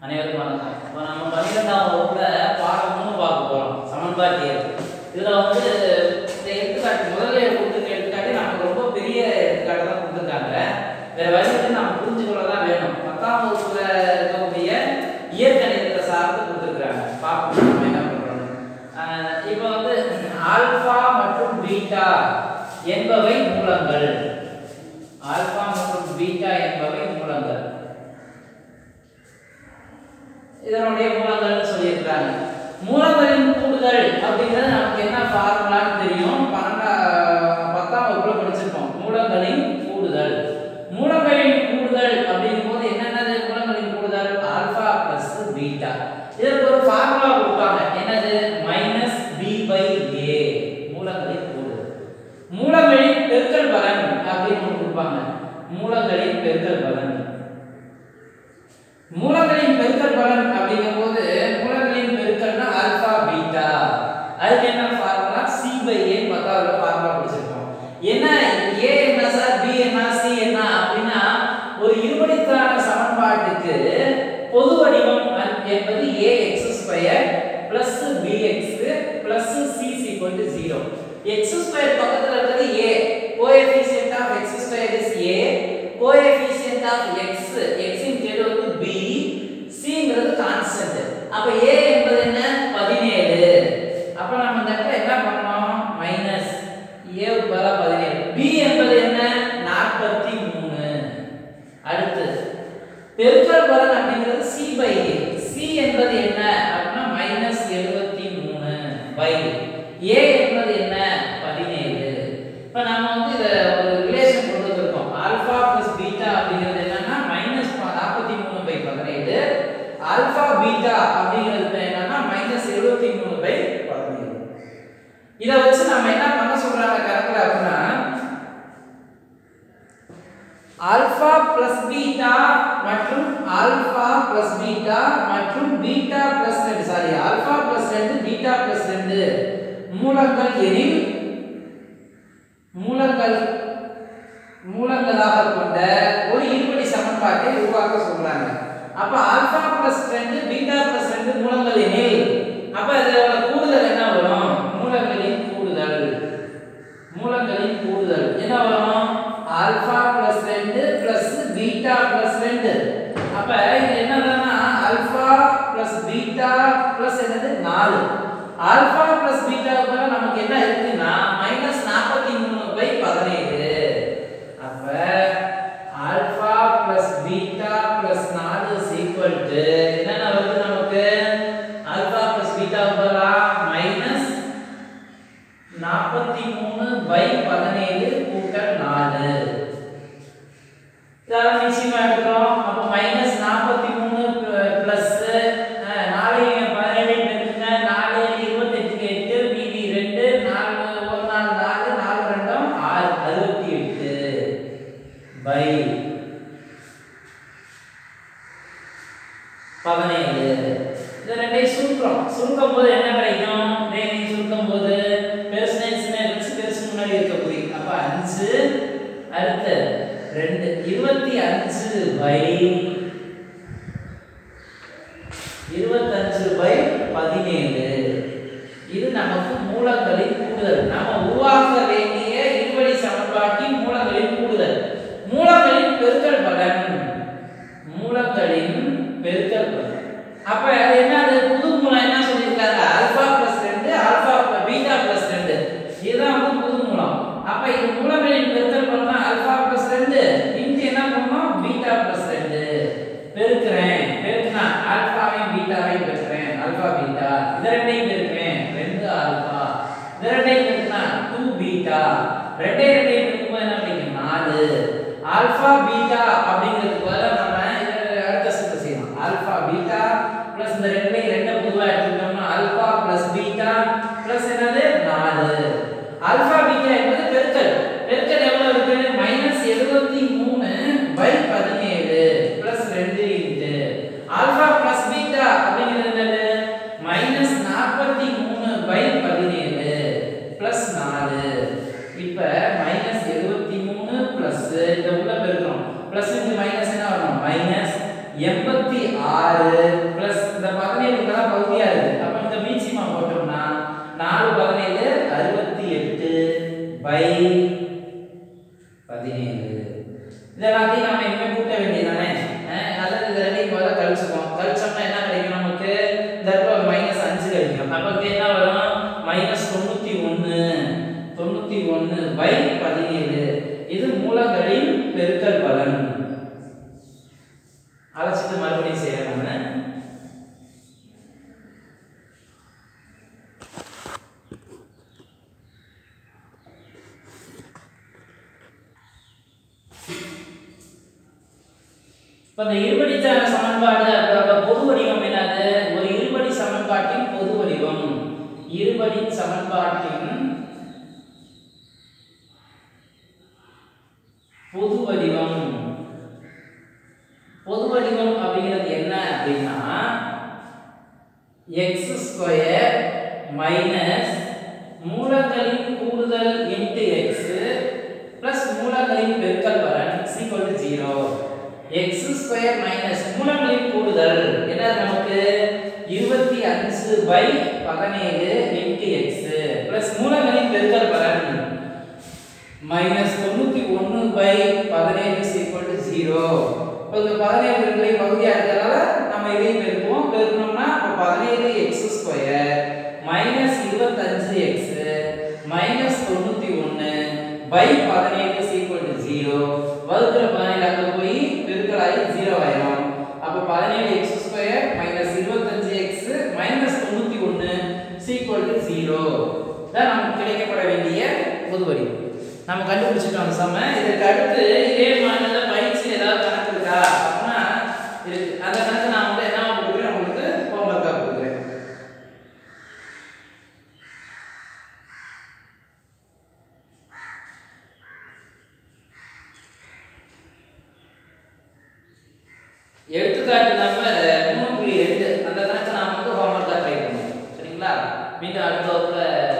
அனைவருக்கும் வணக்கம் இப்போ நம்ம பன்னிரெண்டாம் வகுப்புல பாடம் மூணு பார்க்க போறோம் சமன்பாட்டியல் இதுல வந்து இந்த எடுத்துக்காட்டு முதல்ல கொடுத்துருக்க எடுத்துக்காட்டு நமக்கு ரொம்ப பெரிய எடுத்துக்காட்டு தான் கொடுத்துருக்காங்க வேற வழியில் நம்ம புரிஞ்சுக்கொள்ள தான் வேணும் பத்தாம் வகுப்புல இருக்கக்கூடிய இயற்கணிதத்தை சார்ந்து கொடுத்துருக்காங்க பார்ப்போம் நம்ம என்ன பண்றோம் இப்போ வந்து ஆல்பா மற்றும் பீட்டா என்பவை மூலங்கள் ஆல்பா மற்றும் பீட்டா என்பவை மூலங்கள் இதனுடைய மூலங்கள்னு சொல்லியிருக்காங்க மூலங்களின் கூடுதல் அப்படிங்கிறது நமக்கு என்ன ஃபார்முலான்னு தெரியும் பன்னெண்டா பத்தாம் வகுப்புல படிச்சிருப்போம் மூலங்களின் கூடுதல் மூலங்களின் கூடுதல் அப்படிங்கும் போது என்னென்னது மூலங்களின் கூடுதல் ஆல்பா பிளஸ் பீட்டா இதற்கு ஒரு ஃபார்முலா கொடுப்பாங்க என்னது மைனஸ் பி பை ஏ மூலங்களின் கூடுதல் மூலங்களின் பெருக்கல் பலன் அப்படின்னு ஒன்று கொடுப்பாங்க மூலங்களின் பெருக்கல் பலன் மூலங்களின் பெருக்கல் பலன் அப்படிங்கும்போது மூலங்களின் பெருக்கல்னா ஆல்பா பீட்டா அதுக்கு என்ன ஃபார்முலா சி பை ஏ பத்தாவது ஃபார்முலா படிச்சிருக்கோம் என்ன ஏ என்ன சார் பி என்ன சி என்ன அப்படின்னா ஒரு இருபடித்தான சமன்பாட்டுக்கு பொது வடிவம் அ- என்பது a x square plus b x plus c equal to zero x square பக்கத்துல இருக்கிறது a coefficient of x square is a coefficient of x எக்ஸின் கேடு வந்து பி சிங்கிறது கான்ஸ்டன்ட் அப்ப ஏ என்பது என்ன 17 அப்ப நம்ம இந்த இடத்துல என்ன பண்ணோம் மைனஸ் ஏ பதிலா 17 பி என்பது என்ன 43 அடுத்து பெருக்கல் பலன் அப்படிங்கிறது சி பை ஏ சி என்பது என்ன அப்படின்னா மைனஸ் எழுபத்தி மூணு பை ஏ என்பது என்ன பதினேழு இப்போ நம்ம வந்து இதை ஒரு ரிலேஷன் கொண்டு வந்திருக்கோம் ஆல்ஃபா பிளஸ் பீட்டா அப்படிங்கிறது என்னன்னா மைனஸ் நாற்பத்தி மூணு பை பதினேழு ஆல்ஃபா பீட்டா அப்படிங்கிறது என்னன்னா மைனஸ் எழுபத்தி மூணு பை பதினேழு இதை வச்சு நம்ம என்ன பண்ண சொல்றாங்க கணக்குல அப்படின்னா ஆல்பா பிளஸ் பீட்டா மற்றும் ஆல்பா பிளஸ் பீட்டா மற்றும் பீட்டா பிளஸ் ரெண்டு சாரி ஆல்பா பிளஸ் ரெண்டு பீட்டா பிளஸ் ரெண்டு மூலங்கள் எனில் மூலங்கள் மூலங்களாக கொண்ட ஒரு இருபடி சமன்பாட்டை உருவாக்க சொல்றாங்க அப்ப ஆல்பா பிளஸ் ரெண்டு பீட்டா பிளஸ் ரெண்டு மூலங்கள் எனில் அப்ப இதோட கூடுதல் என்ன வரும் மூலங்களின் கூடுதல் மூலங்களின் கூடுதல் என்ன வரும் ஆல்பா பிளஸ் ரெண்டு பிளஸ் பீட்டா பிளஸ் ரெண்டு அப்ப இது என்னதுன்னா ஆல்பா பிளஸ் பீட்டா பிளஸ் என்னது நாலு ஆல்பா பிளஸ் பீட்டாவுக்கு நமக்கு என்ன இருக்குன்னா மைனஸ் நாற்பத்தி மூணு பை பதினேழு அப்ப ஆல்பா பிளஸ் பீட்டா பிளஸ் நாலு ஈக்குவல் டு என்னென்ன வருது நமக்கு ஆல்பா பிளஸ் பீட்டாவுக்கு மைனஸ் நாற்பத்தி மூணு பை பதினேழு கூட்டல் நாலு இதெல்லாம் நிச்சயமா எடுக்கிறோம் அப்போ மைனஸ் நாற்பத்தி மூணு பிளஸ் நாலு பதினேழு இருக்குங்க நாலு இருபத்தெட்டுக்கு எட்டு மீதி ரெண்டு நாலு ஒரு நாலு நாலு நாலு ரெண்டும் ஆறு அறுபத்தி எட்டு பை பதினேழு இது ரெண்டையும் சுருக்கிறோம் சுருக்கும் போது என்ன கிடைக்கும் ரெண்டையும் சுருக்கும் போது பெருசு சின்ன வச்சு பெருசு முன்னாடி இருக்க குறி அப்ப அஞ்சு அடுத்து ரெண்டு இருபத்தி அஞ்சு பை இருபத்தஞ்சு பை பதினேழு இது நமக்கு மூலங்களின் கூடுதல் நாம உருவாக்க வேண்டிய இருபடி சமன்பாட்டின் மூலங்களின் கூடுதல் மூலங்களின் பெருக்கல் பலன் மூலங்களின் பெருக்கல் பலன் அப்ப அது என்னது புது மூலம் என்ன சொல்லியிருக்காங்க ஆல்பா பிளஸ் ரெண்டு ஆல்பா பீட்டா பிளஸ் ரெண்டு இதுதான் வந்து புது மூலம் அப்ப இது மூலங்களின் பெருக்கல் பலன் ஆல்பா பிளஸ் ரெண்டு இங்க என்ன பண்ணணும் பீட்டா பிளஸ் ரெண்டு பெருக்கிறேன் பெருக்கினா ஆல்பாவையும் பீட்டாவையும் பெருக்கிறேன் ஆல்பா பீட்டா இது ரெண்டையும் பெருக்கிறேன் ரெண்டு ஆல்பா இது ரெண்டையும் பெருக்கினா டூ பீட்டா ரெண்டே ரெண்டையும் பெருக்கும்போது என்ன கிடைக்கும் நாலு ஆல்பா பீட்டா அப்படிங்கிறதுக்கு பதிலா நம்ம இதை அடுத்த ஸ்டெப் செய்யலாம் ஆல்பா பீட்டா பிளஸ் இந்த ரெண்டையும் முப்பத்தி ஆறு பிளஸ் இந்த பதினேழு தான் பகுதியா இருக்கு அப்ப இந்த மீச்சிமா போட்டோம்னா நாலு பதினேழு அறுபத்தி எட்டு பை பதினேழு இது எல்லாத்தையும் நம்ம இனிமே கூட்ட வேண்டியதானே அதாவது இது ரெண்டையும் போல கழிச்சுப்போம் கழிச்சோம்னா என்ன கிடைக்கும் நமக்கு இந்த இடத்துல ஒரு மைனஸ் அஞ்சு கிடைக்கும் அப்ப இங்க என்ன வரும் மைனஸ் தொண்ணூத்தி ஒண்ணு தொண்ணூத்தி ஒண்ணு பை பதினேழு இது மூலங்களின் பெருக்கல் பலன் அழைச்சிட்டு மறுபடியும் செய்யறேன் நான் இப்ப இந்த இருபடிச்சான சமன்பாடு அதோட பொது வடிவம் என்னது ஒரு இருபடி சமன்பாட்டின் பொது வடிவம் இருபடி சமன்பாட்டின் பொது வடிவம் பொது வடிவம் அப்படிங்கிறது என்ன அப்படின்னா எக்ஸ் ஸ்கொயர் மைனஸ் மூலங்களின் கூடுதல் இன்ட்டு எக்ஸ் பிளஸ் மூலங்களின் பெருக்கல் பலன் equal to zero x square minus மூலங்களின் கூடுதல் என்ன நமக்கு இருபத்தி அஞ்சு பை பதினேழு இன்ட்டு எக்ஸ் பிளஸ் மூலங்களின் பெருக்கல் பலன் மைனஸ் தொண்ணூத்தி ஒன்று பை பதினேழு சீக்வல் டு ஜீரோ இப்போ இந்த பதினேழு ரெண்டு பகுதியாக இருக்கிறதால நம்ம இதையும் பெருக்குவோம் பெருக்கணும்னா இப்போ பதினேழு எக்ஸ் ஸ்கொயர் மைனஸ் இருபத்தஞ்சு எக்ஸ் மைனஸ் தொண்ணூத்தி ஒன்று பை பதினேழு சீக்வல் டு ஜீரோ வகுக்கிற பதினேழு அங்கே போய் பெருக்கலாகி ஜீரோ ஆயிரும் அப்போ பதினேழு எக்ஸ் ஸ்கொயர் மைனஸ் இருபத்தஞ்சு எக்ஸ் மைனஸ் தொண்ணூத்தி ஒன்று சீக்வல் டு ஜீரோ தான் நமக்கு கிடைக்கப்பட வேண்டிய பொது வடிவம் நம்ம கண்டுபிடிச்சிட்டோம் அந்த சம இதற்கு அடுத்து இதே மாநில பயிற்சி ஏதாவது கணக்கு இருக்கா அப்படின்னா இருக்கு அந்த கணக்கு நான் வந்து என்ன கொடுக்குறேன் உங்களுக்கு ஹோம்ஒர்க்காக கொடுக்குறேன் எடுத்துக்காட்டு நம்பர் மூணு புள்ளி ரெண்டு அந்த கணக்கு நான் வந்து ஹோம்ஒர்க்காக ட்ரை பண்ணுவோம் சரிங்களா மீண்டும் அடுத்த வகுப்புல